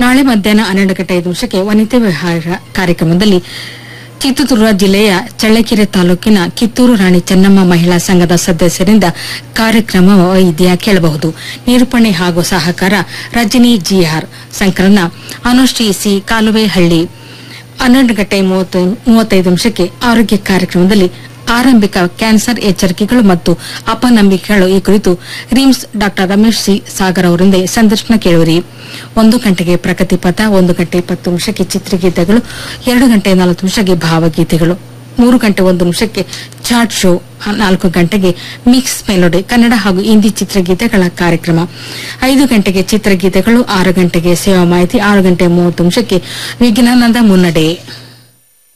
ನಾಳೆ ಮಧ್ಯಾಹ್ನ ಹನ್ನೆರಡು ಗಂಟೆ ಐದು ನಿಮಿಷಕ್ಕೆ ವನಿತೆ ವಿಹಾರ ಕಾರ್ಯಕ್ರಮದಲ್ಲಿ ಚಿತ್ರದುರ್ಗ ಜಿಲ್ಲೆಯ ಚಳ್ಳಕೆರೆ ತಾಲೂಕಿನ ಕಿತ್ತೂರು ರಾಣಿ ಚೆನ್ನಮ್ಮ ಮಹಿಳಾ ಸಂಘದ ಸದಸ್ಯರಿಂದ ಕಾರ್ಯಕ್ರಮ ವೈದ್ಯ ಕೇಳಬಹುದು ನಿರೂಪಣೆ ಹಾಗೂ ಸಹಕಾರ ರಜನಿ ಜಿಆರ್ ಸಂಕಲನ ಅನುಶ್ರೀ ಸಿ ಕಾಲುವೆಹಳ್ಳಿ ಹನ್ನೆರಡು ಗಂಟೆ ಮೂವತ್ತು- ಮೂವತ್ತೈದು ನಿಮಿಷಕ್ಕೆ ಆರೋಗ್ಯ ಕಾರ್ಯಕ್ರಮದಲ್ಲಿ ಆರಂಭಿಕ ಕ್ಯಾನ್ಸರ್ ಎಚ್ಚರಿಕೆಗಳು ಮತ್ತು ಅಪನಂಬಿಕೆಗಳು ಈ ಕುರಿತು ರಿಮ್ಸ್ ಡಾ ರಮೇಶ್ ಸಿ ಸಾಗರ್ ಅವರಿಂದ ಸಂದರ್ಶನ ಕೇಳುವಿರಿ ಒಂದು ಗಂಟೆಗೆ ಪ್ರಗತಿ ಪಥ ಒಂದು ಗಂಟೆ ಇಪ್ಪತ್ತು ನಿಮಿಷಕ್ಕೆ ಚಿತ್ರಗೀತೆಗಳು ಎರಡು ಗಂಟೆ ನಲವತ್ತು ನಿಮಿಷಕ್ಕೆ ಭಾವಗೀತೆಗಳು ಮೂರು ಗಂಟೆ ಒಂದು ನಿಮಿಷಕ್ಕೆ ಚಾಟ್ ಶೋ ನಾಲ್ಕು ಗಂಟೆಗೆ ಮಿಕ್ಸ್ ಮೆಲೋಡಿ ಕನ್ನಡ ಹಾಗೂ ಹಿಂದಿ ಚಿತ್ರಗೀತೆಗಳ ಕಾರ್ಯಕ್ರಮ ಐದು ಗಂಟೆಗೆ ಚಿತ್ರಗೀತೆಗಳು ಆರು ಗಂಟೆಗೆ ಸೇವಾ ಮಾಹಿತಿ ಆರು ಗಂಟೆ ಮೂವತ್ತು ನಿಮಿಷಕ್ಕೆ ವಿಜ್ಞಾನದ ಮುನ್ನಡೆ